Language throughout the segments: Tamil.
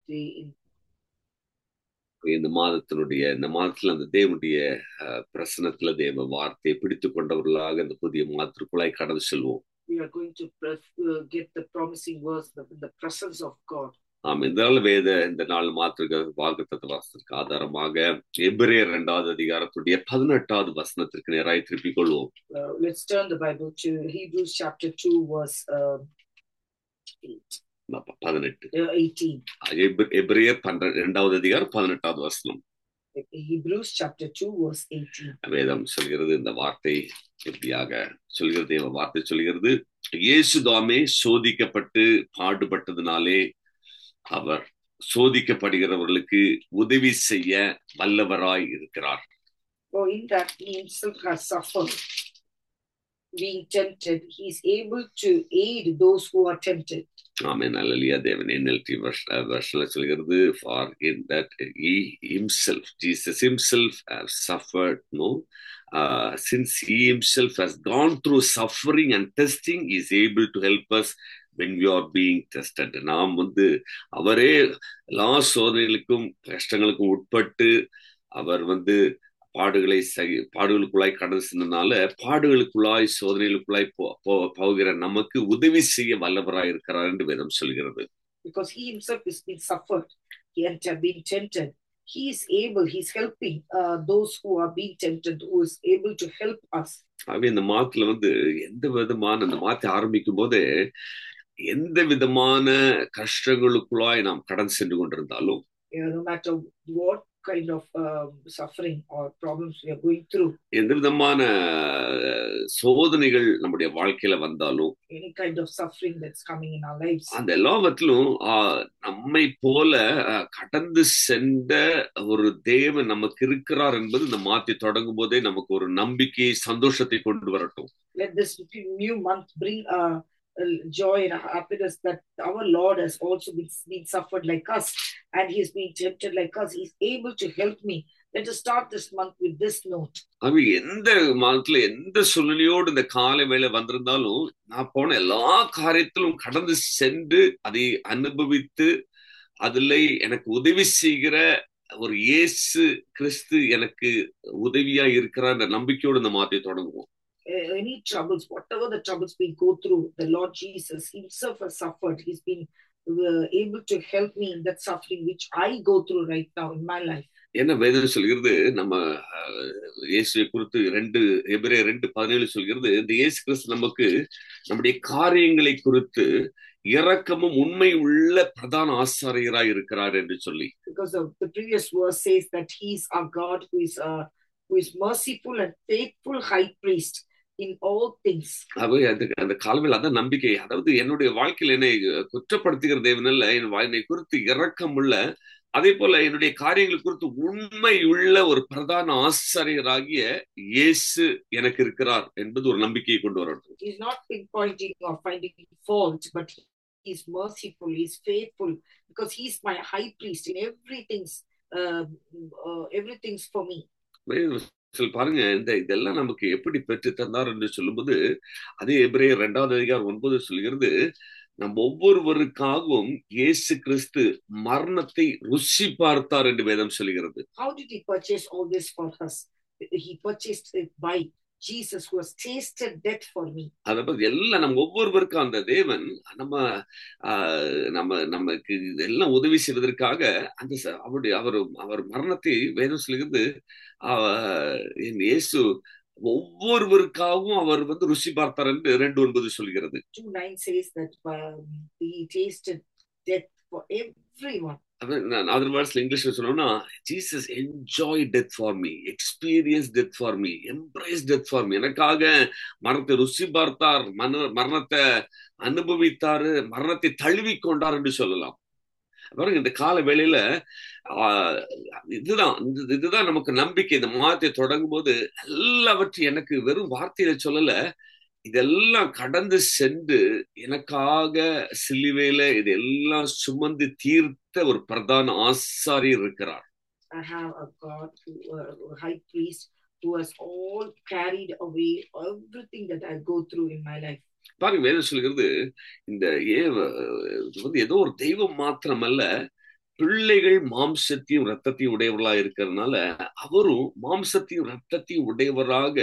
the in இந்த மாதத்தினுடைய இந்த மாதத்துல அந்த தேவனுடைய அஹ், பிரசனத்துல தேவ வார்த்தையை பிடித்து கொண்டவர்களாக இந்த புதிய மாதத்திற்குள்ளாய் கடந்து செல்வோம் we are going to press, uh, get the promising words the- in the presence of God. ஆம் இந்த நாள் வேத இந்த நாள் மாத்திருக்க வாக்குத்தத்த வாசத்திற்கு ஆதாரமாக எபிரேயர் இரண்டாவது அதிகாரத்துடைய பதினெட்டாவது வசனத்திற்கு நேராய் திருப்பிக் கொள்வோம் Uh, let's turn the Bible to Hebrews chapter 2, verse uh, eight, அப்ப பதினெட்டு uh, 18. எபிர- எபிரேயர் பன்ன இரண்டாவது அதிகாரம் பதினெட்டாவது வசனம் Hebrews chapter 2, verse 18. வேதம் சொல்கிறது இந்த வார்த்தை எப்படியாக சொல்கிறது தேவ வார்த்தை சொல்கிறது இயேசுதாமே சோதிக்கப்பட்டு பாடுபட்டதினாலே அவர் சோதிக்கப்படுகிறவர்களுக்கு உதவி செய்ய வல்லவராய் இருக்கிறார் For in that he himself has suffered, being tempted, he is able to aid those who are tempted. ஆமென் அல்லேலூயா தேவன் NLT வெர்ஷன்ல சொல்கிறது for in that he himself Jesus himself has suffered no uh, since he himself has gone through suffering and testing he is able to help us when we are being tested நாம் வந்து அவரே எல்லா சோதனைகளுக்கும் கஷ்டங்களுக்கும் உட்பட்டு அவர் வந்து பாடுகளை சகி பாடுகளுக்குள்ளாய் கடந்து சென்றனால பாடுகளுக்குள்ளாய் சோதனைகளுக்குள்ளாய் போ- போ- போகிற நமக்கு உதவி செய்ய வல்லவராய் இருக்கிறார் என்று வேதம் சொல்கிறது Because he himself has been suffered, he had been tempted. He is able, he's helping uh, those who are being tempted, who is able to help us. ஆகவே இந்த மாத்துல வந்து எந்த விதமான இந்த மாத்தை ஆரம்பிக்கும் போதே எந்த விதமான கஷ்டங்களுக்குள்ளாய் நாம் கடந்து சென்று கொண்டிருந்தாலும் You know, no matter what kind of um, suffering or problems we are going through, எந்த விதமான அஹ், சோதனைகள் நம்முடைய வாழ்க்கையில வந்தாலும் any kind of suffering that's coming in our lives, அந்த எல்லாவற்றிலும் ஆஹ், நம்மை போல அஹ், கடந்து சென்ற ஒரு தேவன் நமக்கு இருக்கிறார் என்பது இந்த மாத்தி தொடங்கும் போதே நமக்கு ஒரு நம்பிக்கை சந்தோஷத்தை கொண்டு வரட்டும் let this new month bring uh, uh, joy and happiness that our Lord has also been, been suffered like us and he has been tempted like us. He's able to help me. Let us start this month with this note. அவ எந்த மாதத்துல எந்த சூழ்நிலையோடு இந்த காலை வேலை வந்திருந்தாலும் நான் போன எல்லா காரியத்திலும் கடந்து சென்று அதை அனுபவித்து அதுல எனக்கு உதவி செய்கிற ஒரு இயேசு கிறிஸ்து எனக்கு உதவியா இருக்கிற அந்த நம்பிக்கையோடு இந்த மாத்தை தொடங்குவோம் Uh, any troubles, whatever the troubles we go through, the Lord Jesus himself has suffered. He's been uh, able to help me in that suffering which I go through right now in my life. என்ன வேதம் சொல்கிறது நம்ம அஹ், இயேசுவை குறித்து ரெண்டு எபிரே ரெண்டு பதினேழு சொல்கிறது இந்த இயேசு கிறிஸ்து நமக்கு நம்முடைய காரியங்களை குறித்து இரக்கமும் உண்மை உள்ள பிரதான ஆசாரியராய் இருக்கிறார் என்று சொல்லி Because of the previous verse says that he's our God who is uh, who is merciful and faithful high priest in all things. அவை அந்த அந்த காலவில் அதான் நம்பிக்கை அதாவது என்னுடைய வாழ்க்கையில் என்னை குற்றப்படுத்துகிற தேவன் அல்ல என் வா- என்னை குறித்து இரக்கம் உள்ள அதே போல என்னுடைய காரியங்கள் குறித்து உண்மை உள்ள ஒரு பிரதான ஆசாரியராகிய இயேசு எனக்கு இருக்கிறார் என்பது ஒரு நம்பிக்கையை கொண்டு வரட்டும் He's not pinpointing or finding fault, but he's merciful, he's faithful, because he's my high priest in everything's uh, uh, everything's for me. சில பாருங்க இந்த இதெல்லாம் நமக்கு எப்படி பெற்று தந்தார் என்று சொல்லும்போது அதே எபிரேயர் இரண்டாவது அதிகாரம் ஒன்பது சொல்கிறது நம் ஒவ்வொருவருக்காகவும் இயேசு கிறிஸ்து மரணத்தை ருசி பார்த்தார் என்று வேதம் சொல்கிறது How did he purchase all this for us? He purchased it by Jesus, who has tasted death for me. அதை பத்தி எல்லாம் நம்ம ஒவ்வொருவருக்கும் அந்த தேவன் நம்ம ஆஹ், நம்ம நமக்கு இதெல்லாம் உதவி செய்வதற்காக அந்த ச- அவருடைய அவர் அவர் மரணத்தை வேதம் சொல்கிறது ஆஹ், என் இயேசு ஒவ்வொருவருக்காகவும் அவர் வந்து ருசி பார்த்தார் என்று ரெண்டு ஒன்பது சொல்கிறது 2 9 says that um, he tasted death for everyone. Other வேர்ட்ஸ்ல இங்கிலீஷ்ல சொன்னோம்னா Jesus enjoy death for me experience death for me embrace death for me எனக்காக மரணத்தை ருசி பார்த்தார் மன மரணத்தை அனுபவித்தாரு மரணத்தை தழுவி கொண்டார் என்று சொல்லலாம் பாருங்க இந்த கால வேளையில ஆஹ், இதுதான் இந்த- இதுதான் நமக்கு நம்பிக்கை இந்த மாதத்தை தொடங்கும் போது எல்லாவற்றையும் எனக்கு வெறும் வார்த்தையில சொல்லல இதெல்லாம் கடந்து சென்று எனக்காக சிலுவையில இதெல்லாம் சுமந்து தீர்த்த ஒரு பிரதான ஆசாரியர் இருக்கிறார் I have a God, who, uh, a high priest, who has all carried away everything that I go through in my life. பாருங்க வேதம் சொல்கிறது இந்த ஏ இது வந்து ஏதோ ஒரு தெய்வம் மாத்திரமல்ல பிள்ளைகள் மாம்சத்தையும் ரத்தத்தையும் உடையவர்களா இருக்கிறதுனால அவரும் மாம்சத்தையும் ரத்தத்தையும் உடையவராக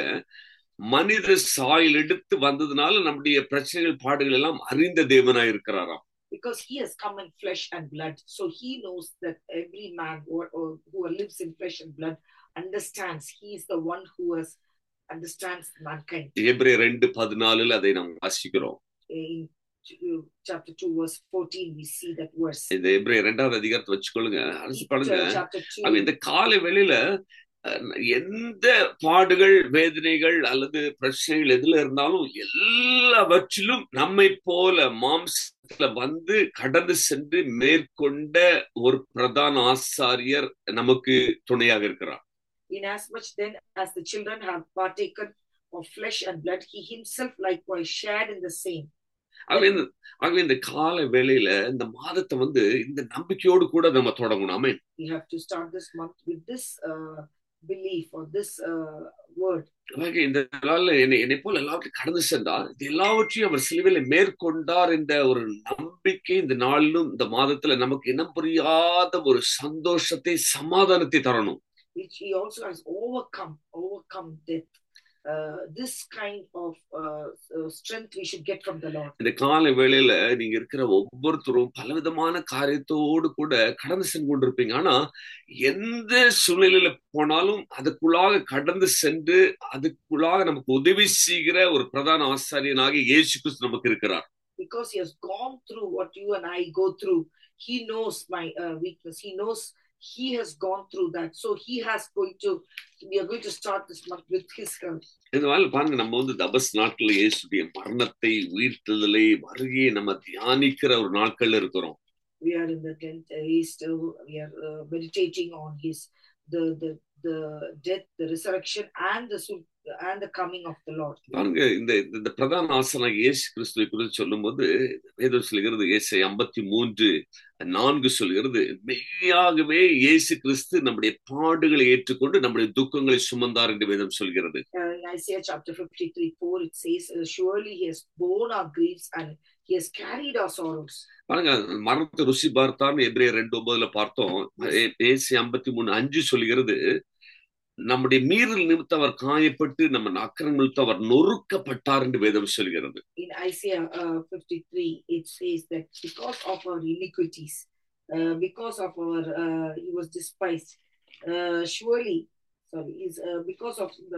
மனித சாயல் எடுத்து வந்ததுனால நம்முடைய பிரச்சனைகள் பாடுகள் எல்லாம் அறிந்த தேவனாய் இருக்கிறாராம் because he has come in flesh and blood. So he knows that every man or, or who lives in flesh and blood understands. He is the one who has understands mankind. எபிரேயர் ரெண்டு பதினாலுல அதை நாம் வாசிக்கிறோம் In uh, chapter 2, verse 14, we see that verse. இந்த எபிரேயர் ரெண்டாவது அதிகாரத்தை வச்சுக்கொள்ளுங்க அரசு பண்ணுங்க Uh, chapter 2, அவன் இந்த காலை வேளையில அஹ், எந்த பாடுகள் வேதனைகள் அல்லது பிரச்சனைகள் எதுல இருந்தாலும் எல்லாவற்றிலும் நம்மை போல மாம்சத்துல வந்து கடந்து சென்று மேற்கொண்ட ஒரு பிரதான ஆசாரியர் நமக்கு துணையாக இருக்கிறார் Inasmuch then as the children have partaken of flesh and blood, he himself likewise shared in the same. ஆகவே இந்த ஆகவே இந்த கால வேளையில இந்த மாதத்தை வந்து இந்த நம்பிக்கையோடு கூட நம்ம தொடங்கணும் ஆமென். We have to start this month with this uh, belief or this uh, word. ஆக இந்த நாள்ல என்னை என்னை போல எல்லாவற்றையும் கடந்து சென்றார் இது எல்லாவற்றையும் அவர் சிலுவையில மேற்கொண்டார் என்ற ஒரு நம்பிக்கை இந்த நாளிலும் இந்த மாதத்துல நமக்கு இனம் புரியாத ஒரு சந்தோஷத்தை சமாதானத்தை தரணும் which he also has overcome, overcome death. Uh, this kind of uh, uh, strength we should get from the Lord. இந்த கால வேளையில நீங்க இருக்கிற ஒவ்வொருத்தரும் பலவிதமான காரியத்தோடு கூட கடந்து சென்று கொண்டிருப்பீங்க ஆனா எந்த சூழ்நிலையில போனாலும் அதுக்குள்ளாக கடந்து சென்று அதுக்குள்ளாக நமக்கு உதவி செய்கிற ஒரு பிரதான ஆசாரியனாக இயேசு கிறிஸ்து நமக்கு இருக்கிறார் Because he has gone through what you and I go through, he knows my uh, weakness. He knows he has gone through that. So he has going to, we are going to start this month with his help. இந்த மாதிரி பாருங்க நம்ம வந்து தபஸ் நாட்கள் இயேசுடைய மரணத்தை உயிர்த்தெழுதலை வருகையை நம்ம தியானிக்கிற ஒரு நாட்கள்ல இருக்கிறோம் We are in the 10th Easter. We are uh, meditating on his, the, the, the death, the resurrection and the, su- and the coming of the Lord. பாருங்க இந்த இந்த பிரதான ஆசனாக இயேசு கிறிஸ்துவை குறித்து சொல்லும்போது வேதம் சொல்கிறது இயேசை ஐம்பத்தி மூன்று நான்கு சொல்கிறது மெய்யாகவே இயேசு கிறிஸ்து நம்முடைய பாடுகளை ஏற்றுக்கொண்டு நம்முடைய துக்கங்களை சுமந்தார் என்று வேதம் சொல்கிறது Uh, in Isaiah chapter 53 4, it says, uh, Surely he has borne our griefs and he has carried our sorrows. பாருங்க மரணத்தை ருசி பார்த்தான்னு எபிரேயர் ரெண்டு ஒன்பதுல பார்த்தோம் ஏசி ஐம்பத்தி மூணு அஞ்சு சொல்கிறது நம்முடைய மீறல் நிமித்தம் அவர் காயப்பட்டு நம்ம அக்கறம் நிமித்தம் அவர் நொறுக்கப்பட்டார் என்று வேதம் சொல்கிறது In Isaiah uh, 53, it says that because of our iniquities, uh, because of our, uh, he was despised. Uh, surely, sorry, is uh, because of the,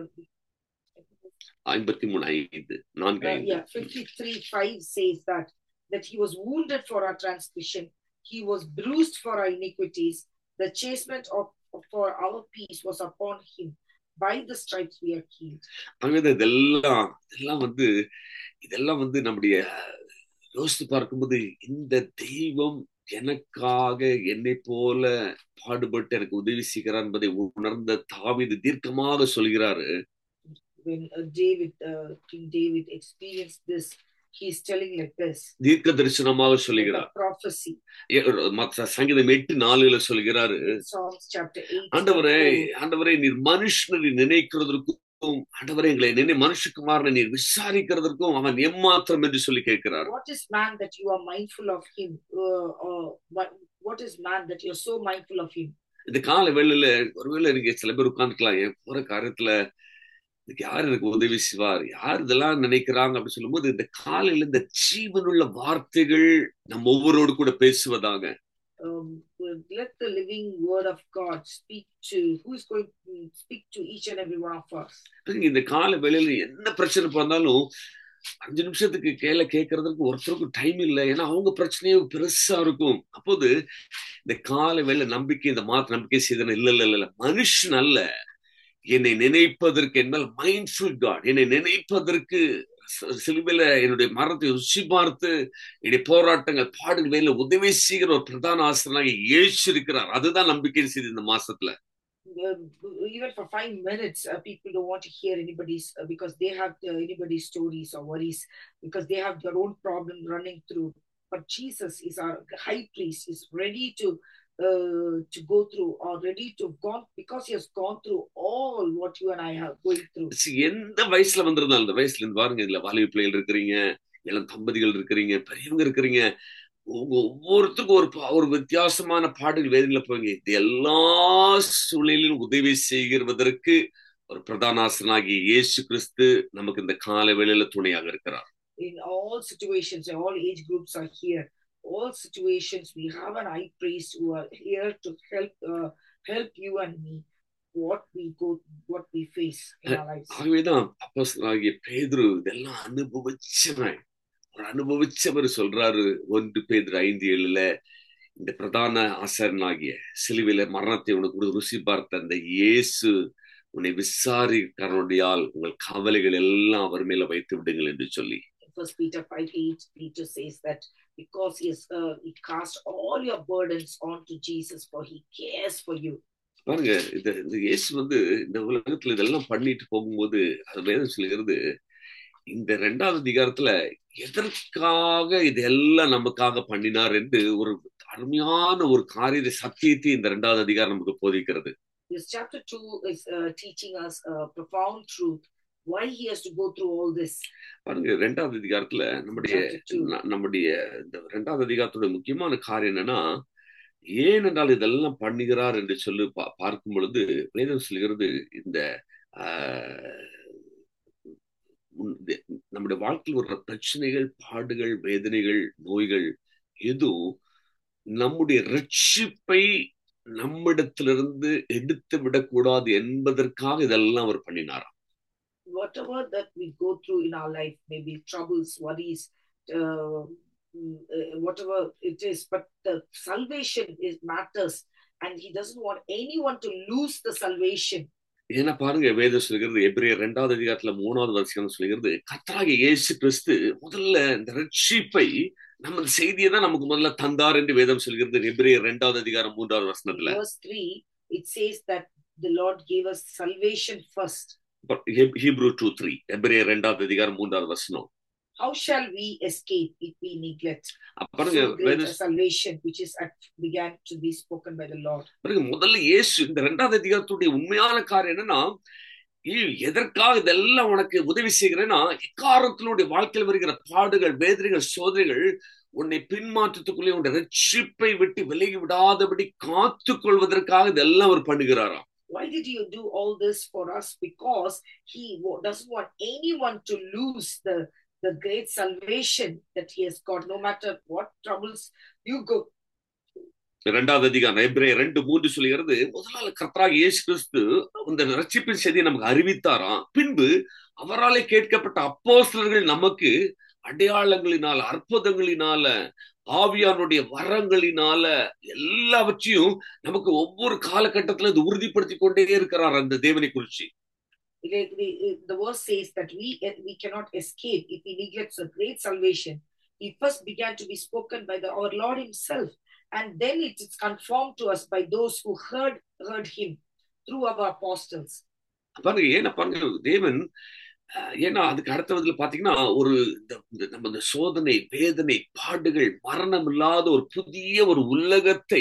ஐம்பத்தி மூணு ஐந்து நான்கு uh, ஐந்து yeah, 53 5 says that, that he was wounded for our transgression, he was bruised for our iniquities, the chastisement of for our peace was upon him. By the stripes we are healed. ஆகவே இதெல்லாம் இதெல்லாம் வந்து இதெல்லாம் வந்து நம்முடைய யோசித்து பார்க்கும்போது இந்த தெய்வம் எனக்காக என்னை போல பாடுபட்டு எனக்கு உதவி செய்கிறார் என்பதை உணர்ந்த தாவீது தீர்க்கமாக சொல்கிறாரு When uh, David, uh, King David experienced this, he's telling like this. தீர்க்க தரிசனமாக like சொல்கிறார் a prophecy. ஏ- மத்த சங்கீதம் எட்டு நாலுல சொல்கிறாரு In Psalms chapter 8. ஆண்டவரே verse ஆண்டவரே நீர் மனுஷனை நினைக்கிறதற்கும் ஆண்டவரே எங்களை நினை மனுஷகுமாரனை நீர் விசாரிக்கிறதற்கும் அவன் எம்மாத்திரம் என்று சொல்லி கேட்கிறார் four. What is man that you are mindful of him? Uh, or what, what is man that you're so mindful of him? இந்த கால வேளையில ஒருவேளை நீங்க சில பேர் உட்காந்துக்கலாம் என் போற காரியத்துல இதுக்கு யார் எனக்கு உதவி செய்வார் யார் இதெல்லாம் நினைக்கிறாங்க அப்படின்னு சொல்லும்போது இந்த காலையில இந்த ஜீவனுள்ள வார்த்தைகள் நம்ம ஒவ்வொருவரோடு கூட பேசுவதாக Um, let the living word of God speak to who is going to speak to each and every one of us. இந்த கால வேளையில என்ன பிரச்சனை பண்ணாலும் அஞ்சு நிமிஷத்துக்கு கேள்வி கேட்கறதுக்கு ஒருத்தருக்கும் டைம் இல்லை ஏன்னா அவங்க பிரச்சனையும் பெருசா இருக்கும் அப்போது இந்த கால வேலை நம்பிக்கை இந்த மாத்த நம்பிக்கை செய்தன இல்ல இல்ல இல்ல மனுஷன் அல்ல என்னை நினைப்பதற்கு என்ன மைண்ட்ஃபுல் காட் என்னை நினைப்பதற்கு சி- சிலுவையில என்னுடைய மரத்தை ருசி பார்த்து என்னுடைய போராட்டங்கள் பாடுகள் வேலை உதவி செய்கிற ஒரு பிரதான ஆசிரியனாக இயேசு இருக்கிறார் அதுதான் நம்பிக்கை செய்து இந்த மாசத்துல Um, even for five minutes, uh, people don't want to hear anybody's uh, because they have uh, anybody's stories or worries because they have their own problem running through. But Jesus is our high priest, is ready to uh, to go through or ready to gone because he has gone through all what you and I have going through. சி, எந்த வயசுல வந்திருந்தாலும் இந்த வயசுல இருந்து பாருங்க இதுல வாலிப பிள்ளைகள் இருக்கிறீங்க இளம் தம்பதிகள் இருக்கிறீங்க பெரியவங்க இருக்கிறீங்க உங்க ஒவ்வொருத்தருக்கும் ஒரு பா- ஒரு வித்தியாசமான பாடல் வேதனையில போவீங்க இது எல்லா சூழ்நிலையிலும் உதவி செய்கிறதற்கு ஒரு பிரதான ஆசனாகிய இயேசு கிறிஸ்து நமக்கு இந்த கால வேளையில துணையாக இருக்கிறார் In all situations, all age groups are here. All situations, we have an high priest who are here to help uh, help you and me. What we go, what we face in our lives. ஆகவேதான் அப்போஸ்தலனாகிய பேதுரு இதெல்லாம் அனுபவிச்சவன் ஒரு அனுபவிச்சவர் சொல்றாரு ஒன்று பேதுரு ஐந்து ஏழுல இந்த பிரதான ஆசரனாகிய சிலுவையில மரணத்தை உனக்கு கொடுத்து ருசி பார்த்த அந்த இயேசு உன்னை விசாரிக்கிறனுடையால் உங்கள் கவலைகள் எல்லாம் அவர் மேல வைத்து விடுங்கள் என்று சொல்லி First Peter 5 8, Peter says that because he has uh, he cast all your burdens onto Jesus, for he cares for you. பாருங்க இந்த இந்த இயேசு வந்து இந்த உலகத்துல இதெல்லாம் பண்ணிட்டு போகும்போது அது வேதம் சொல்லுகிறது இந்த ரெண்டாவது அதிகாரத்துல எதற்காக இதெல்லாம் நமக்காக பண்ணினார் என்று ஒரு அருமையான ஒரு காரிய சத்தியத்தை இந்த ரெண்டாவது அதிகாரம் நமக்கு போதிக்கிறது This chapter 2 is uh, teaching us a profound truth why he has to go through all this. பாருங்க ரெண்டாவது அதிகாரத்துல நம்முடைய Chapter 2. ந- நம்முடைய இந்த ரெண்டாவது அதிகாரத்தோட முக்கியமான காரியம் என்னன்னா ஏனென்றால் இதெல்லாம் பண்ணுகிறார் என்று சொல்லி பா- பார்க்கும் பொழுது வேதம் சொல்கிறது இந்த ஆஹ், உன்- இது- நம்முடைய வாழ்க்கையில் வர்ற பிரச்சனைகள் பாடுகள் வேதனைகள் நோய்கள் எதுவும் நம்முடைய ரட்சிப்பை நம்மிடத்திலிருந்து எடுத்து விடக்கூடாது என்பதற்காக இதெல்லாம் அவர் பண்ணினாராம் Whatever that we go through in our life, maybe troubles, worries, uh, mm, uh, whatever it is, but the salvation is matters, and he doesn't want anyone to lose the salvation. ஏன்னா பாருங்க வேதம் சொல்கிறது எபிரேயர் ரெண்டாவது அதிகாரத்துல மூணாவது வருஷம் சொல்கிறது கர்த்தராகிய இயேசு கிறிஸ்து முதல்ல இந்த ரட்சிப்பை நம்ம இந்த செய்தியை தான் நமக்கு முதல்ல தந்தார் என்று வேதம் சொல்கிறது எபிரேயர் ரெண்டாவது அதிகாரம் மூன்றாவது வசனத்துல Verse 3, it says that the Lord gave us salvation first. Hebrew two three எபிரேயர் ரெண்டாவது அதிகாரம் மூன்றாவது வசனம் How shall we escape if we neglect அப்ப பாருங்க so great வேதம் a salvation which is at, began to be spoken by the Lord? பாருங்க முதல்ல இயேசு இந்த ரெண்டாவது அதிகாரத்துடைய உண்மையான காரியம் என்னன்னா ஏய், எதற்காக இதெல்லாம் உனக்கு உதவி செய்கிறேன்னா எக்காரத்தினுடைய வாழ்க்கையில் வருகிற பாடுகள் வேதனைகள் சோதனைகள் உன்னை பின்மாற்றத்துக்குள்ளே உன்னை ரட்சிப்பை விட்டு விலகி விடாதபடி காத்துக் கொள்வதற்காக இதெல்லாம் அவர் பண்ணுகிறாராம் Why did you do all this for us? Because he wa- doesn't want anyone to lose the, the great salvation that he has got, no matter what troubles you go. இரண்டாவது அதிகாரம் எபிரே ரெண்டு மூன்று சொல்லுகிறது முதலாள கர்த்தராக இயேசு கிறிஸ்து இந்த ரட்சிப்பின் செய்தியை நமக்கு அறிவித்தாராம் பின்பு அவராலே கேட்கப்பட்ட அப்போஸ்தலர்கள் நமக்கு அடையாளங்களினால அற்புதங்களினால ஆவியானுடைய வரங்களினால எல்லாவற்றையும் நமக்கு ஒவ்வொரு காலகட்டத்துல இது உறுதிப்படுத்தி கொண்டே இருக்கிறார் அந்த தேவனை குறிச்சு The, the, the verse says that we, we cannot escape if we neglect the great salvation. He first began to be spoken by the, our Lord Himself, and then it is confirmed to us by those who heard heard Him through our apostles. பாருங்க ஏன்னா பாருங்க தேவன் அஹ், ஏன்னா அதுக்கு அடுத்த விதத்துல பாத்தீங்கன்னா ஒரு இந்த- இந்த நம்ம இந்த சோதனை வேதனை பாடுகள் மரணம் இல்லாத ஒரு புதிய ஒரு உலகத்தை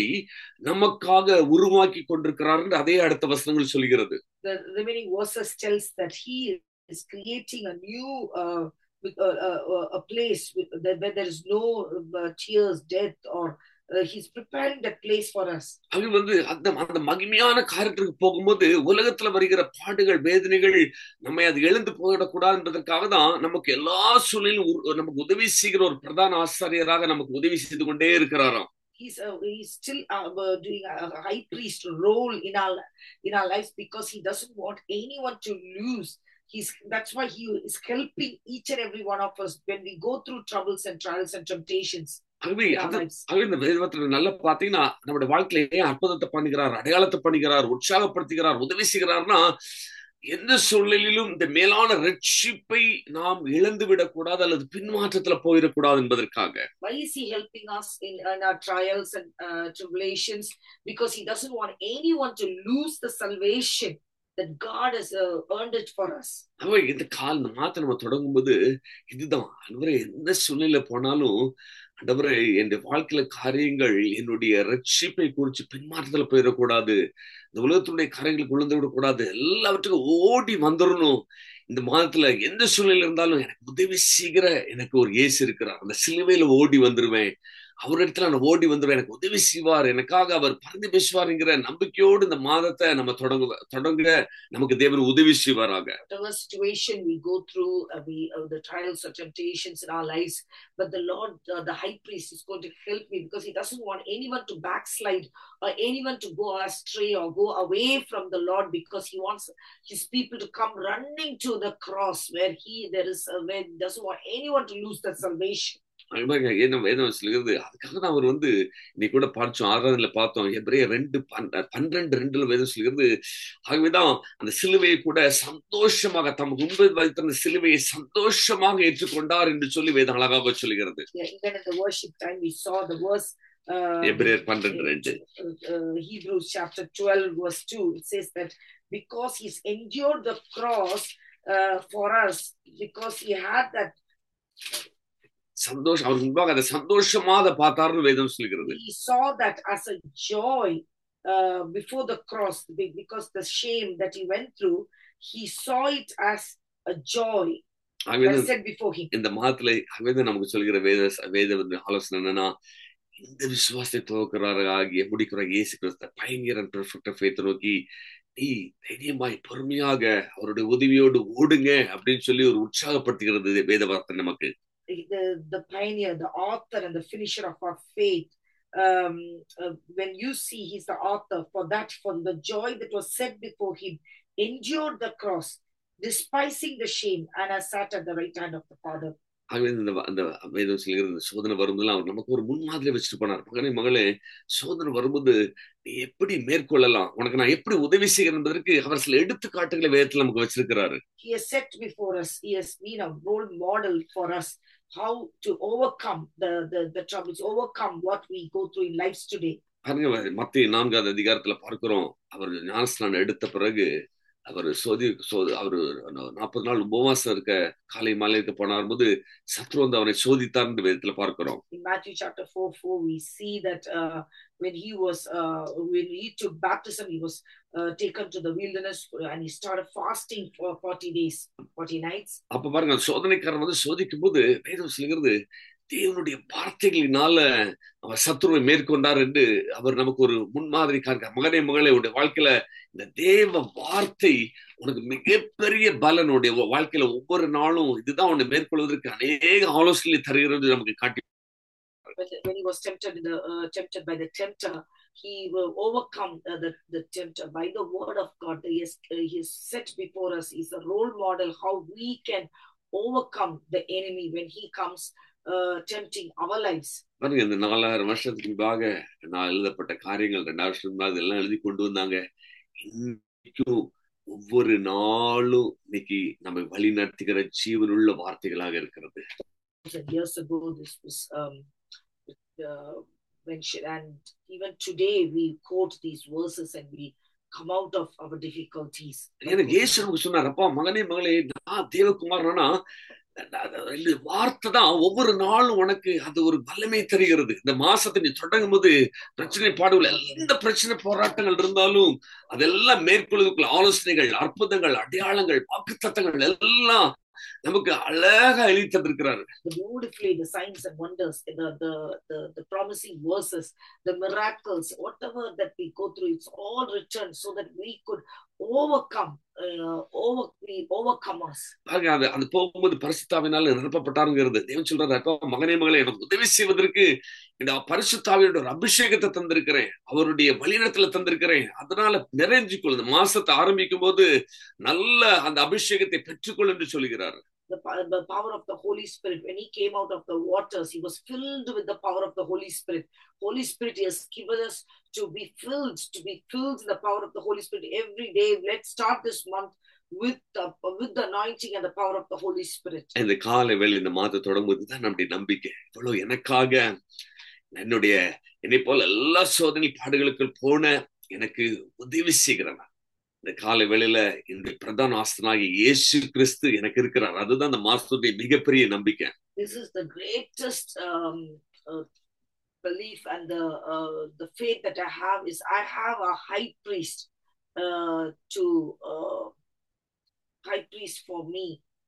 நமக்காக உருவாக்கி கொண்டிருக்கிறார் அதே அடுத்த வசனங்கள் சொல்கிறது the remaining verses tells that he is creating a new uh, with, uh, uh, uh, a place with, that, where there is no uh, tears, death, or uh, he's preparing that place for us. அது வந்து அந்த அந்த மகிமையான காரியத்துக்கு போகும்போது உலகத்துல வருகிற பாடுகள் வேதனைகள் நம்மை அது எழுந்து போயிடக்கூடாது என்பதற்காக தான் நமக்கு எல்லா சூழ்நிலையும் உ- நமக்கு உதவி செய்கிற ஒரு பிரதான ஆசிரியராக நமக்கு உதவி செய்து கொண்டே இருக்கிறாராம் He's uh, he's still uh, uh, doing a a high priest role in our in our lives because he doesn't want anyone to lose. He's that's why he is helping each and every one of us when we go through troubles and trials and temptations ஆகவே in our அந்த lives. ஆகவே இந்த வேதத்துல நல்லா பாத்தீங்கன்னா நம்முடைய வாழ்க்கையில ஏன் அற்புதத்தை பண்ணுகிறார் அடையாளத்தை பண்ணுகிறார் உற்சாகப்படுத்துகிறார் உதவி செய்கிறார்னா எந்த சூழ்நிலையிலும் இந்த மேலான ரட்சிப்பை நாம் இழந்து விடக்கூடாது அல்லது பின்மாற்றத்துல போயிடக்கூடாது என்பதற்காக Why is he helping us in, in our trials and uh, tribulations? Because he doesn't want anyone to lose the salvation that God has uh, earned it for us. ஆகவே இந்த கால் இந்த மாத்த நம்ம தொடங்கும்போது இதுதான் அன்வரே எந்த சூழ்நிலை போனாலும் ஆண்டவரே என் வாழ்க்கையில காரியங்கள் என்னுடைய ரட்சிப்பை குறித்து பின்மாற்றத்துல போயிடக்கூடாது இந்த உலகத்தினுடைய காரியங்களுக்கு விழுந்து விடக்கூடாது எல்லாவற்றுக்கும் ஓடி வந்துடணும் இந்த மாதத்துல எந்த சூழ்நிலை இருந்தாலும் எனக்கு உதவி செய்கிற எனக்கு ஒரு இயேசு இருக்கிறார் அந்த சிலுவையில ஓடி வந்துருவேன் அவரிடத்துல நான் ஓடி வந்துடுவேன் எனக்கு உதவி செய்வார் எனக்காக அவர் பறந்து பேசுவாருங்கிற நம்பிக்கையோடு இந்த மாதத்தை நம்ம தொடங்க தொடங்க நமக்கு தேவன் உதவி செய்வாராக whatever situation we go through, uh, we uh, the trials or temptations in our lives, but the Lord, uh, the High Priest, is going to help me because He doesn't want anyone to backslide or anyone to go astray or go away from the Lord because He wants His people to come running to the cross where He there is uh, where He doesn't want anyone to lose their salvation. அது மாதிரி என்ன வேதம் சொல்லுகிறது அதுக்காக தான் அவர் வந்து இன்னைக்கு கூட பார்த்தோம் ஆறாவதுல பார்த்தோம் எப்ரே ரெண்டு பன்ன- பன்னிரண்டு ரெண்டுல வேதம் சொல்லுகிறது ஆகவேதான் அந்த சிலுவையை கூட சந்தோஷமாக தமக்கு முன்பு வைத்திருந்த சிலுவையை சந்தோஷமாக ஏற்றுக்கொண்டார் என்று சொல்லி வேதம் அழகாக சொல்லுகிறது Yeah, even in the worship time, we saw the verse. Uh, எபிரேயர் பன்னிரண்டு ரெண்டு uh, uh, Hebrews chapter 12, verse 2, it says that because he's endured the cross uh, for us, because he had that, சந்தோஷம் அவர் முன்பாக அதை சந்தோஷமா அதை பார்த்தாருன்னு வேதம் சொல்லுகிறது he saw that as a joy uh, before the cross, be- because the shame that he went through, he saw it as a joy ஆகவே that set before him. இந்த மாதத்துல வேதம் நமக்கு சொல்கிற வேத வேத வந்து ஆலோசனை என்னன்னா இந்த விசுவாசத்தை துவக்கிறாரு ஆகிய முடிக்கிற இயேசு கிறிஸ்த பயங்கர பெர்ஃபெக்ட் ஃபேத்தை நோக்கி நீ தைரியமாய் பொறுமையாக அவருடைய உதவியோடு ஓடுங்க அப்படின்னு சொல்லி ஒரு உற்சாகப்படுத்துகிறது வேத வார்த்தை நமக்கு the the pioneer, the author, and the finisher of our faith. Um, uh, when you see he's the author for that, for the joy that was set before him, endured the cross, despising the shame, and has sat at the right hand of the Father. ஆகவே இந்த அந்த வேதம் சொல்கிறது இந்த சோதனை வரும்போது அவர் நமக்கு ஒரு முன்மாதிரி வச்சுட்டு போனார் மகனே மகளே சோதனை வரும்போது நீ எப்படி மேற்கொள்ளலாம் உனக்கு நான் எப்படி உதவி செய்கிறேன் என்பதற்கு அவர் சில எடுத்துக்காட்டுகளை வேதத்துல நமக்கு வச்சிருக்கிறாரு He has set before us, he has been a role model for us how to overcome the, the, the troubles, overcome what we go through in lives today. பாருங்க மத்திய நான்காவது அதிகாரத்துல பார்க்கிறோம் அவர் ஞானஸ்நானம் எடுத்த பிறகு அவர் சோதி சோதி அவரு நாற்பது நாள் உபவாசம் இருக்க காலை மாலை இருக்க போனார் போது சத்ரு வந்து அவனை சோதித்தார்னு விதத்துல பார்க்கிறோம் in Matthew chapter 4 4, we see that uh, when he was, uh, when he took baptism, he was uh, taken to the wilderness and he started fasting for 40 days, 40 nights. அப்ப பாருங்க சோதனைக்காரன் வந்து சோதிக்கும் போது வேதம் சொல்லுகிறது தேவனுடைய வார்த்தைகளினால அவர் சத்ருவை மேற்கொண்டார் என்று அவர் நமக்கு ஒரு முன்மாதிரி காண்க மகனே மகளே உடைய வாழ்க்கையில இந்த தேவ வார்த்தை உனக்கு மிகப்பெரிய பலன் உடைய வாழ்க்கையில ஒவ்வொரு நாளும் இதுதான் உன்னை மேற்கொள்வதற்கு அநேக ஆலோசனை தருகிறது நமக்கு காட்டி When, when he was tempted, in the, uh, tempted by the tempter, he will overcome uh, the, the tempter by the word of God. He has, uh, he has set before us, he's a role model how we can overcome the enemy when he comes uh, tempting our lives. பாருங்க இந்த நாலாயிரம் வருஷத்துக்கு முன்பாக நான் எழுதப்பட்ட காரியங்கள் ரெண்டாயிரம் வருஷத்துக்கு முன்பாக இதெல்லாம் எழுதி கொண்டு வந்தாங்க இன்னைக்கும் ஒவ்வொரு நாளும் இன்னைக்கு நம்ம வழி நடத்துகிற ஜீவனுள்ள வார்த்தைகளாக இருக்கிறது and years ago this was um, uh, mentioned and even today we quote these verses and we come out of our difficulties எனக்கு இயேசு நமக்கு சொன்னார் அப்பா மகனே மகளே நான் தேவகுமாரனா இந்த வார்த்தை தான் ஒவ்வொரு நாளும் உனக்கு அது ஒரு வல்லமை தருகிறது இந்த மாசத்தை நீ தொடங்கும் போது பிரச்சனை பாடுகள் எந்த பிரச்சனை போராட்டங்கள் இருந்தாலும் அதெல்லாம் மேற்கொள்வதற்குள்ள ஆலோசனைகள் அற்புதங்கள் அடையாளங்கள் வாக்குத்தத்தங்கள் எல்லாம் நமக்கு அழகா எழுதி தந்திருக்கிறாரு beautifully the signs and wonders the, the the the promising verses the miracles whatever that we go through it's all written so that we could overcome uh, over we overcome us பாருங்க அது அது போகும்போது பரிசுத்தாவினால நிரப்பப்பட்டாருங்கிறது தேவன் சொல்றாரு அப்பா மகனே மகளே எனக்கு உதவி செய்வதற்கு இந்த பரிசுத்தாவியோட ஒரு அபிஷேகத்தை தந்திருக்கிறேன் அவருடைய வழிநடத்துல தந்திருக்கிறேன் அதனால நிறைஞ்சிக்கொள் இந்த மாசத்தை ஆரம்பிக்கும் போது நல்ல அந்த அபிஷேகத்தை பெற்றுக்கொள் என்று சொல்கிறார் the, the power of the Holy Spirit. When he came out of the waters, he was filled with the power of the Holy Spirit. Holy Spirit has given us to be filled, to be filled in the power of the Holy Spirit every day. Let's start this month with the with the anointing and the power of the Holy Spirit. இந்த காலை வேலை இந்த மாதத்தை தொடங்கும்போது தான் நம்முடைய நம்பிக்கை இவ்வளவு எனக்காக என்னுடைய என்னை போல எல்லா சோதனை பாடுகளுக்குள் போன எனக்கு உதவி செய்கிறவன் இந்த காலை வேளையில என்னுடைய பிரதான ஆஸ்தனாகி இயேசு கிறிஸ்து எனக்கு இருக்கிறார் அதுதான் இந்த மாசத்துடைய மிகப்பெரிய நம்பிக்கை This is the greatest um, uh, belief and the uh, the faith that I have is I have a high priest uh, to uh, high priest for me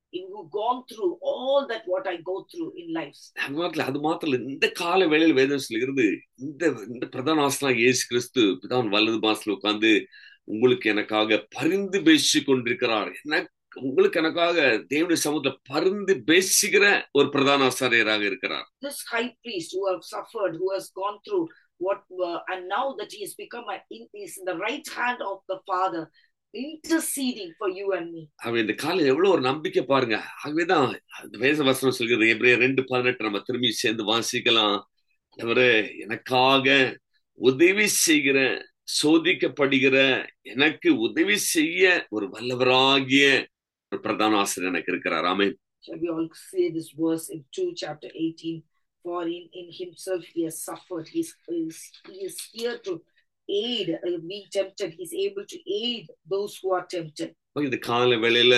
in who gone through all that what I go through in life. அது மாத்திரம் அது மாத்திரம் இல்ல. இந்த கால வேளையில் வேதம் சொல்லுகிறது இந்த இந்த பிரதான ஆசனாக இயேசு கிறிஸ்து பிதான் வலது மாசத்துல உட்கார்ந்து உங்களுக்கு எனக்காக பரிந்து பேசி கொண்டிருக்கிறார் எனக்கு உங்களுக்கு எனக்காக தேவனுடைய சமூகத்துல பரிந்து பேசுகிற ஒரு பிரதான ஆசாரியராக இருக்கிறார் This high priest who have suffered, who has gone through what, uh, and now that he has become a, in, is in the right hand of the Father, interceding for you and me. அவன் இந்த காலம் எவ்வளவு ஒரு நம்பிக்கை பாருங்க ஆகவேதான் அந்த வேத வசனம் சொல்கிறது எப்ரே ரெண்டு பதினெட்டு நம்ம திரும்பி சேர்ந்து வாசிக்கலாம் அவரு எனக்காக உதவி செய்கிற சோதிக்கப்படுகிற எனக்கு உதவி செய்ய ஒரு வல்லவராகிய ஒரு பிரதான ஆசிரியர் எனக்கு இருக்கிறார் ஆமென் Shall we all say this verse in 2 chapter 18? For in, in himself he has suffered. He's, he's, he is here to aid, uh, being tempted. He's able to aid those who are tempted. இந்த கால வேளையில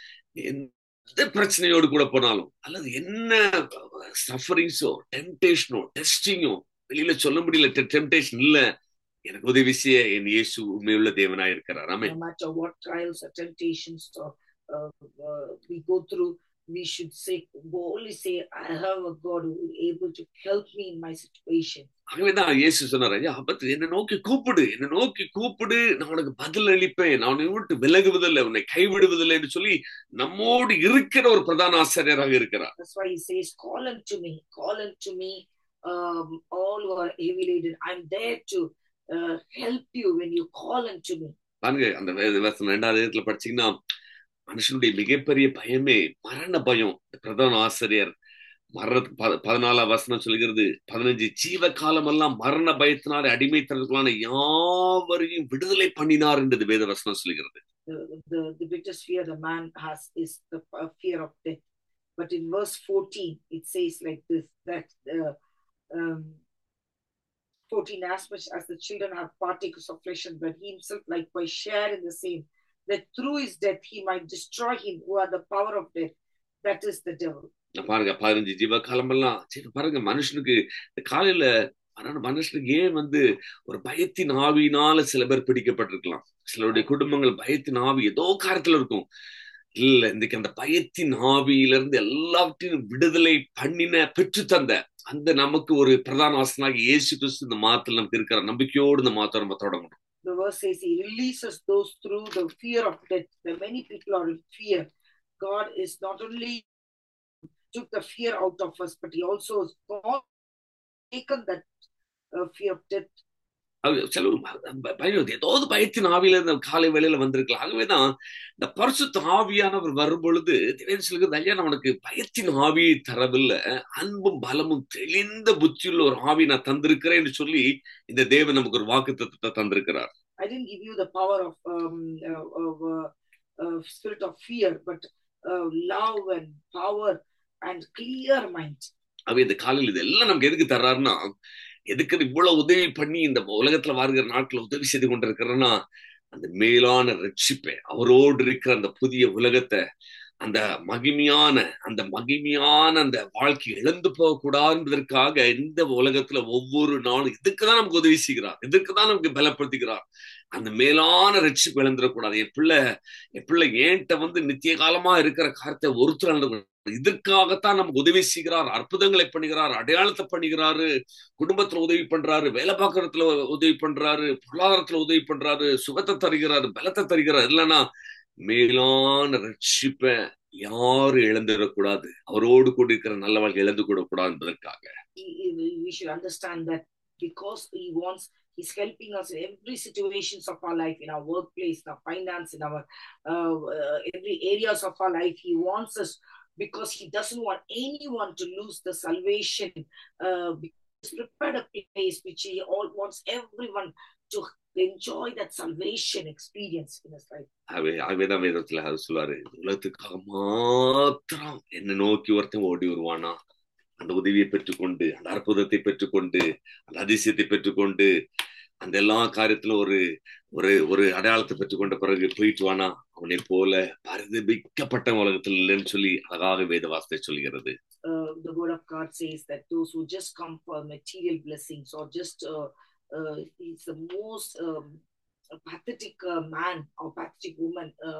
எந்த பிரச்சனையோடு கூட போனாலும் அல்லது என்ன சஃபரிங்ஸோ டெம்டேஷனோ டெஸ்டிங்கோ வெளியில சொல்ல முடியல டெம்டேஷன் இல்ல எனக்கு உதவி செய்ய என் இயேசு உண்மையுள்ள தேவனாய் இருக்கிறார் ஆமென் No matter what trials or temptations or uh, uh, we go through, we should say boldly say, "I have a God who is able to help me in my situation." ஆகவேதான் இயேசு சொன்னார் ஐயா ஆபத்து என்னை நோக்கி கூப்பிடு என்னை நோக்கி கூப்பிடு நான் உனக்கு பதில் அளிப்பேன் நான் உன்னை விட்டு விலகுவதில்லை உன்னை கைவிடுவதில்லை என்று சொல்லி நம்மோடு இருக்கிற ஒரு பிரதான ஆசிரியராக இருக்கிறார் That's why He says, "Call unto me, call unto me, um, all who are heavy laden. I'm there to uh, help you when you call unto me." பாருங்க அந்த வே- வசனம் ரெண்டாவது இடத்துல படிச்சீங்கன்னா மனுஷனுடைய மிகப்பெரிய பயமே மரண பயம் இந்த பிரதான ஆசிரியர் மரண ப- பதினாலாம் வசனம் சொல்கிறது பதினஞ்சு ஜீவ காலம் எல்லாம் மரண பயத்தினாலே அடிமைத்தனத்துக்குள்ளான யாவரையும் விடுதலை பண்ணினார் என்றது வேத வசனம் சொல்கிறது The, the, the biggest fear the man has is the uh, fear of death. But in verse 14, it says like this that uh, um, 14 as much as the children have partakers of flesh and blood, he himself likewise share in the same, that through his death he might destroy him who had the power of death, that is the devil. பாருங்க பதினஞ்சு ஜீவ காலம் எல்லாம் சரி பாருங்க மனுஷனுக்கு இந்த காலையில மரண- மனுஷனுக்கு ஏன் வந்து ஒரு பயத்தின் ஆவியினால சில பேர் பிடிக்கப்பட்டிருக்கலாம் சிலருடைய குடும்பங்கள் பயத்தின் ஆவி ஏதோ காரத்துல இருக்கும் இல்ல இன்னைக்கு அந்த பயத்தின் ஆவியிலிருந்து எல்லாவற்றையும் விடுதலை பண்ணின பெற்று தந்த அந்த நமக்கு ஒரு பிரதான ஆசனாகி இயேசு கிறிஸ்து இந்த மாதத்துல நமக்கு இருக்கிற நம்பிக்கையோடு இந்த மாதத்தை நம்ம தொடங்கணும் The verse says he releases those through the fear of death. When many people are in fear, God is not only took the fear out of us, but he also has gone, taken that uh, fear of death அது சில ப- பயம் ஏதாவது பயத்தின் ஆவியில இந்த காலை வேளையில வந்திருக்கலாம் ஆகவேதான் இந்த பரிசுத்த ஆவியானவர் வரும் பொழுது தேவன் சொல்கிறது ஐயா நான் உனக்கு பயத்தின் ஆவியை தரவில்லை அன்பும் பலமும் தெளிந்த புத்தியுள்ள ஒரு ஆவி நான் தந்திருக்கிறேன் என்று சொல்லி இந்த தேவன் நமக்கு ஒரு வாக்கு தத்துவத்தை தந்திருக்கிறார் I didn't give you the power of um, uh, of uh, uh, spirit of fear, but uh, love and power and clear mind. அவ இந்த காலையில் இதெல்லாம் நமக்கு எதுக்கு தர்றாருன்னா எதுக்கு இவ்வளவு உதவி பண்ணி இந்த உலகத்துல வாழ்கிற நாட்கள் உதவி செய்து கொண்டிருக்கிறேன்னா அந்த மேலான ரட்சிப்பை அவரோடு இருக்கிற அந்த புதிய உலகத்தை அந்த மகிமையான அந்த மகிமையான அந்த வாழ்க்கை இழந்து போகக்கூடாதுன்றதற்காக இந்த உலகத்துல ஒவ்வொரு நாளும் இதுக்குதான் நமக்கு உதவி செய்கிறார் இதுக்குதான் நமக்கு பலப்படுத்துகிறார் அந்த மேலான ரட்சிப்பு இழந்துடக்கூடாது என் பிள்ளை என் பிள்ளை ஏன்ட்ட வந்து நித்திய காலமா இருக்கிற காரத்தை ஒருத்தர் இதற்காகத்தான் நமக்கு உதவி செய்கிறார் அற்புதங்களை பண்ணுகிறார் அடையாளத்தை பண்ணுகிறாரு குடும்பத்துல உதவி பண்றாரு வேலை பார்க்கறதுல உதவி பண்றாரு பொருளாதாரத்துல உதவி பண்றாரு சுகத்தை தருகிறாரு பலத்தை தருகிறார் இல்லைன்னா மேலான ரட்சிப்பை யாரும் இழந்துடக்கூடாது அவரோடு கூட இருக்கிற நல்ல வாழ்க்கை இழந்து கூட கூடாது என்பதற்காக He- he- we should understand that because he wants he's helping us in every situations of our life in our workplace in our finance in our uh, uh, every areas of our life he wants us because he doesn't want anyone to lose the salvation uh, he's prepared a place which he all wants everyone to enjoy that salvation experience in his life ஆகவே ஆகவேதான் வேதத்துல அது சொல்லுவாரு உலகத்துக்காக மாத்திரம் என்ன நோக்கி ஒருத்தன் ஓடி வருவானா அந்த உதவியை பெற்றுக்கொண்டு அந்த அற்புதத்தை பெற்றுக்கொண்டு அந்த அதிசயத்தை பெற்றுக்கொண்டு அந்த எல்லா காரியத்திலும் ஒரு ஒரு ஒரு அடையாளத்தை பெற்றுக்கொண்ட பிறகு போயிட்டு வானா அவனை போல பரிதபிக்கப்பட்ட உலகத்தில் இல்லைன்னு சொல்லி அழகாக வேத வார்த்தை சொல்கிறது uh, the word of God says that those who just come for material blessings or just uh, uh, he's the most um, pathetic uh, man or pathetic woman uh,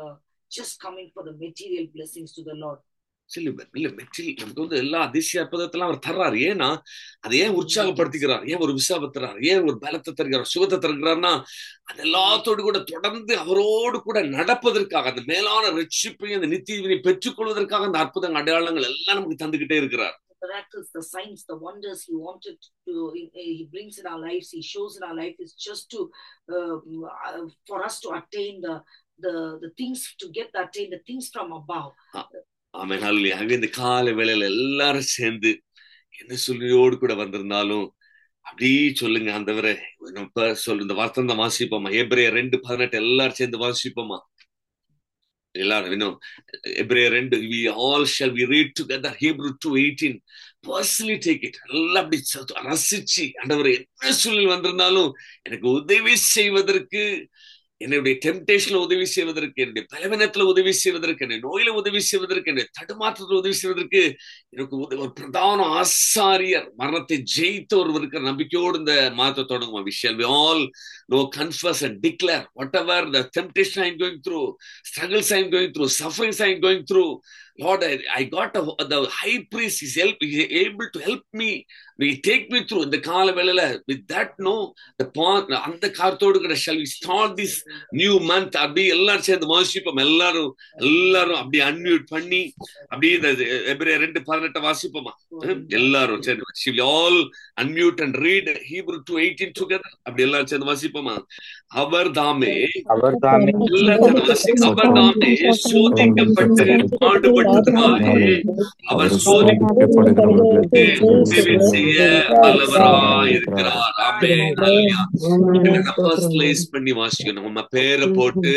just coming for the material blessings to the Lord. இல்ல இல்ல மெட்டீரியல் நமக்கு வந்து எல்லா அதிசய அற்புதத்தெல்லாம் அவர் தர்றாரு ஏன்னா அதை ஏன் உற்சாகப்படுத்திக்கிறார் ஏன் ஒரு விசாபத்துறார் ஏன் ஒரு பலத்தை தருகிறார் சுகத்தை தருகிறார்னா அது எல்லாத்தோடு கூட தொடர்ந்து அவரோடு கூட நடப்பதற்காக அந்த மேலான ரட்சிப்பையும் அந்த நித்தியவினை பெற்றுக்கொள்வதற்காக அந்த அற்புதங்கள் அடையாளங்கள் எல்லாம் நமக்கு தந்துகிட்டே இருக்கிறார் The miracles, the signs, the wonders He wanted to, He brings in our lives, He shows in our life is just to, um, uh, for us to attain the, the, the things, to get the attain the things from above. ஆமே நாள் ஆகவே இந்த கால வேளையில எல்லாரும் சேர்ந்து என்ன சொல்லியோடு கூட வந்திருந்தாலும் அப்படி சொல்லுங்க ஆண்டவரே நம்ம சொல்லு இந்த வார்த்தை தான் வாசிப்போமா ஏப்ரே ரெண்டு பதினெட்டு எல்லாரும் சேர்ந்து வாசிப்போமா எல்லாரும் இன்னும் எப்ரே ரெண்டு we all shall we read together Hebrew two eighteen personally take it எல்லாம் அப்படி ரசிச்சு ஆண்டவர் என்ன சூழ்நிலை வந்திருந்தாலும் எனக்கு உதவி செய்வதற்கு என்னுடைய டெம்டேஷன்ல உதவி செய்வதற்கு என்னுடைய பலவீனத்துல உதவி செய்வதற்கு என்னுடைய நோயில உதவி செய்வதற்கு என்னுடைய தடுமாற்றத்துல உதவி செய்வதற்கு எனக்கு ஒரு பிரதான ஆசாரியர் மரணத்தை ஜெயித்த ஒருவர் இருக்கிற நம்பிக்கையோடு இந்த மாதத்தை தொடங்குவோம் விஷயம் we all know confess and declare whatever the temptation I going through struggles I going through sufferings I going through Lord, I, I got a, the high priest is help, is able to help me. We take me through இந்த கால வேளையில with that no the part அந்த காரத்தோடு கூட shall we start this new month அப்படி எல்லாரும் சேர்ந்து வாசிப்போம் எல்லாரும் எல்லாரும் அப்படி அன்மியூட் பண்ணி அப்படியே இந்த எபிரே ரெண்டு பதினெட்டு வாசிப்போமா எல்லாரும் சேர்ந்து all unmute and read Hebrew two eighteen together அப்படி எல்லாரும் சேர்ந்து வாசிப்போமா அவர் தாமே அவர் தாமே அவர் தாமே சோதிக்கப்பட்டு பாடுபட்டதுனாலே அவர் சோதிக்கப்பட்டு உதவி செய்ய வல்லவராயிருக்கிறார் ஆமே பர்சனலைஸ் பண்ணி வாசிக்கணும் நம்ம பேரை போட்டு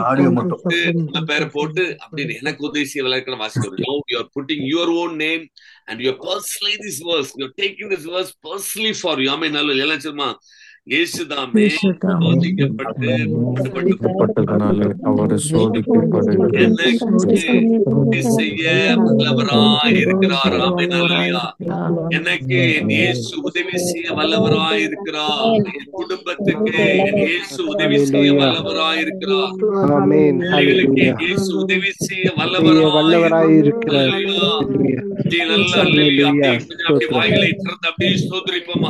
நம்ம பேரை போட்டு அப்படின்னு எனக்கு உதவி செய்ய வளர்க்கிற வாசிக்கணும் no you are putting your own name and you personally this verse you taking this verse personally for you ஆமே நல்ல எல்லாம் சொல்லுமா இயேசுதாமே சோதிக்கப்பட்டு சோதிக்கப்பட்டதனால அவர் சோதிக்கப்படுகிறார் எனக்கு செய்ய வல்லவராய் இருக்கிறார் ஆமே நல்லையா எனக்கு என் இயேசு உதவி செய்ய வல்லவராய் இருக்கிறார் என் குடும்பத்துக்கு என் இயேசு உதவி செய்ய வல்லவராய் இருக்கிறார் ஆமென் பிள்ளைகளுக்கு ஹalleluya என் இயேசு உதவி செய்ய வல்லவராய் வல்லவராய் இருக்கிறார் இருக்கிறார் ஹalleluya அப்படியே நல்லா அப்படியே அப்படியே வாய்களை திறந்து அப்படியே ஸ்தோத்திரிப்போமா